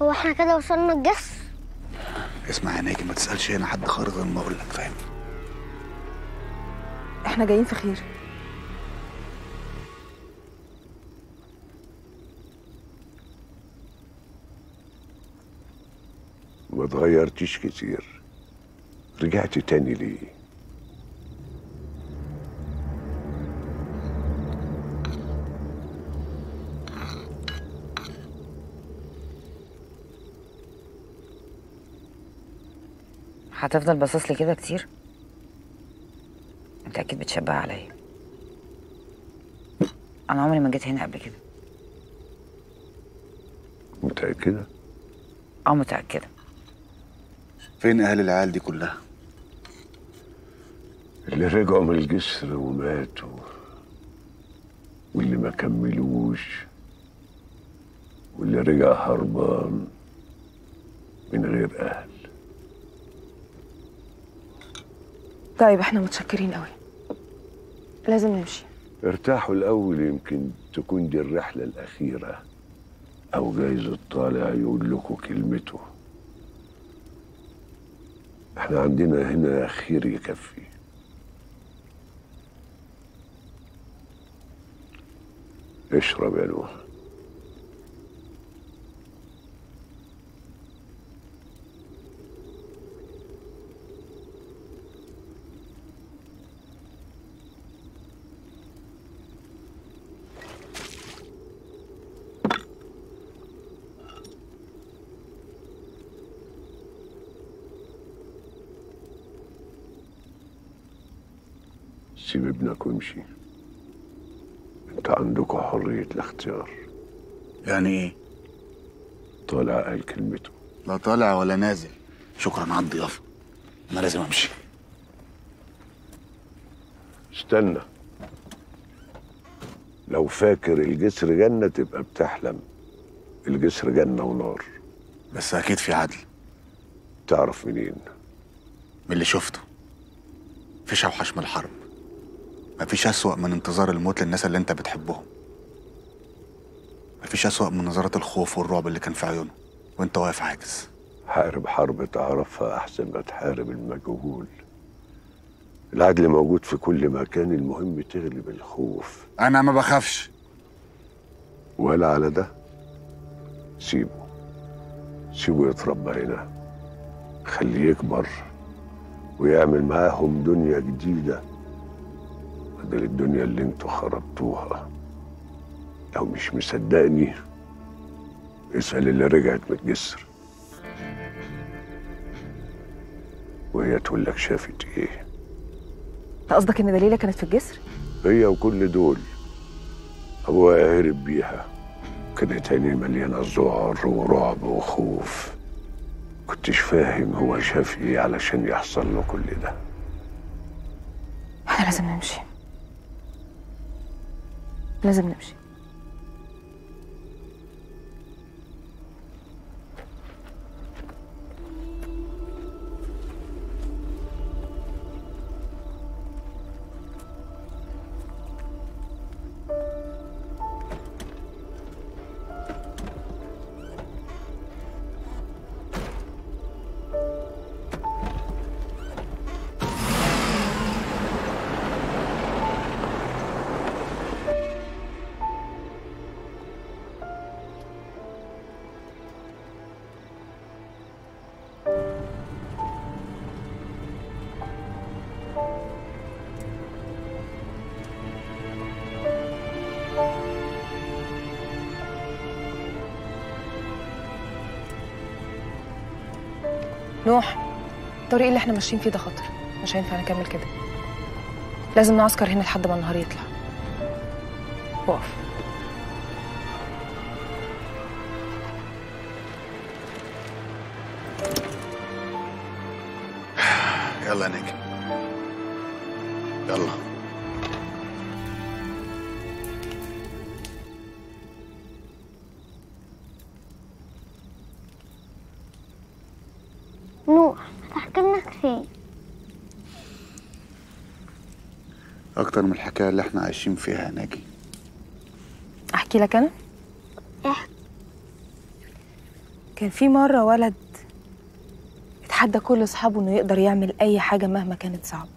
هو احنا كده وصلنا الجسر اسمع يا ناجي ما تسالش هنا حد خارج غير ما اقول لك فاهم احنا جايين في خير ما اتغيرتيش كتير رجعت تاني ليه هتفضل باصص لي كده كتير انت اكيد بتشبه عليا انا عمري ما جيت هنا قبل كده متأكدة؟ اه متاكده فين اهل العيال دي كلها اللي رجعوا من الجسر وماتوا واللي ما كملوش واللي رجع هربان من غير أهل طيب احنا متشكرين قوي لازم نمشي ارتاحوا الأول يمكن تكون دي الرحلة الأخيرة أو جايز الطالع يقول لكم كلمته احنا عندنا هنا خير يكفي اشرب يا نوح سيب ابنك وامشي انت عندكم حرية الاختيار يعني ايه طالع قال كلمته لا طالع ولا نازل شكرا على الضيافه انا لازم امشي استنى لو فاكر الجسر جنة تبقى بتحلم الجسر جنة ونار بس اكيد في عدل تعرف منين من اللي شفته مفيش اوحش من الحرب مفيش اسوأ من انتظار الموت للناس اللي انت بتحبهم مفيش اسوأ من نظرات الخوف والرعب اللي كان في عيونه وانت واقف عاجز حارب حرب تعرفها أحسن ما تحارب المجهول العدل موجود في كل مكان المهم تغلب الخوف انا ما بخافش ولا على ده سيبه سيبه يتربى هنا خليه يكبر ويعمل معاهم دنيا جديدة بدل الدنيا اللي انتوا خربتوها لو مش مصدقني اسأل اللي رجعت من الجسر وهي تقول لك شافت ايه انت قصدك ان دليله كانت في الجسر هي وكل دول أبوها هرب بيها كانت عينيه مليانة ذعر ورعب وخوف كنتش فاهم هو شاف ايه علشان يحصل له كل ده احنا لازم نمشي لازم نمشي نوح الطريق اللي احنا ماشيين فيه ده خطر مش هينفع نكمل كده لازم نعسكر هنا لحد ما النهار يطلع وقف يلا يا نجم يلا نوح هتحكي لنا كتير اكتر من الحكايه اللي احنا عايشين فيها يا ناجي احكي لك انا احكي كان في مرة ولد اتحدى كل أصحابه إنه يقدر يعمل أي حاجة مهما كانت صعبة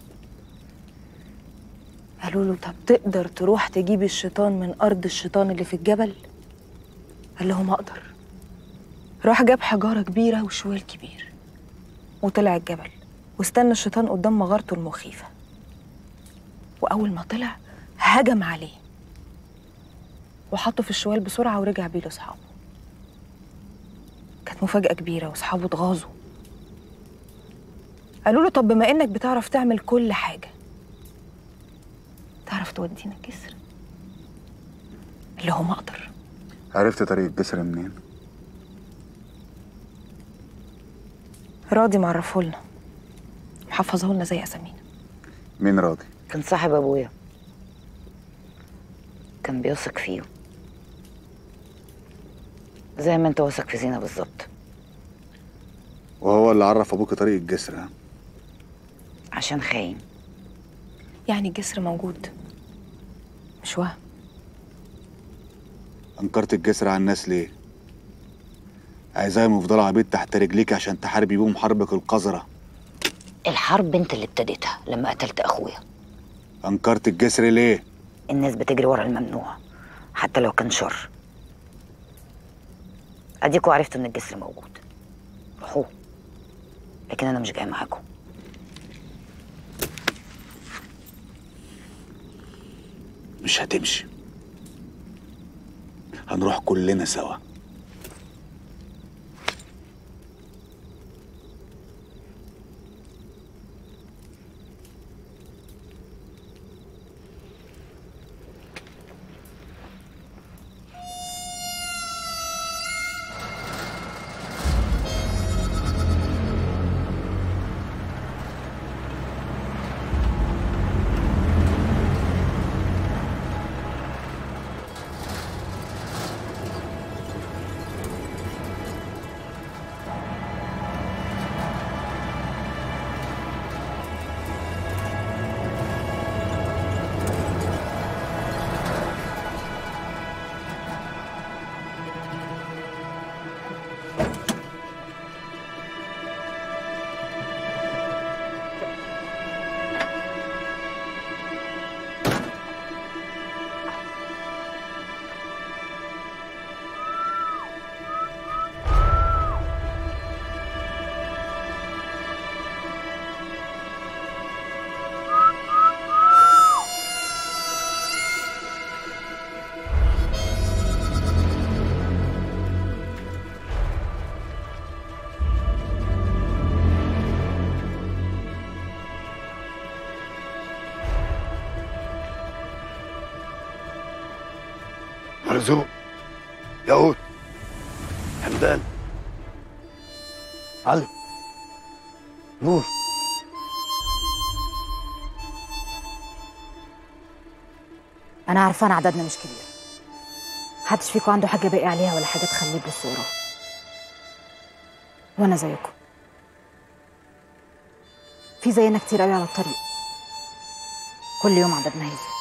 قالوا له طب تقدر تروح تجيب الشيطان من أرض الشيطان اللي في الجبل؟ قال لهم أقدر راح جاب حجارة كبيرة وشوال كبير وطلع الجبل واستنى الشيطان قدام مغارته المخيفة وأول ما طلع هجم عليه وحطه في الشوال بسرعة ورجع بيه لأصحابه كانت مفاجأة كبيرة وأصحابه اتغاظوا قالوا له طب بما إنك بتعرف تعمل كل حاجة تعرف تودينا الجسر اللي هو مقدر عرفت طريق الجسر منين؟ راضي معرفه لنا محفظه لنا زي أسامينا مين راضي؟ كان صاحب ابويا كان بيثق فيه زي ما انت واثق في زينة بالظبط وهو اللي عرف ابوك طريق الجسر ها؟ عشان خاين يعني الجسر موجود مش وهم انكرت الجسر على الناس ليه؟ عايزاهم يفضلوا عبيد تحت رجليك عشان تحاربي بيهم حربك القذرة الحرب انت اللي ابتديتها لما قتلت اخويا انكرت الجسر ليه؟ الناس بتجري ورا الممنوع حتى لو كان شر اديكوا عرفتوا ان الجسر موجود روحوه لكن انا مش جاي معاكم مش هتمشي هنروح كلنا سوا مرزوق ياقوت حمدان علي نور أنا عارفة عددنا مش كبير محدش فيكم عنده حاجة باقي عليها ولا حاجة تخليه يبص وراه وأنا زيكم في زينا كتير قوي على الطريق كل يوم عددنا هيزيد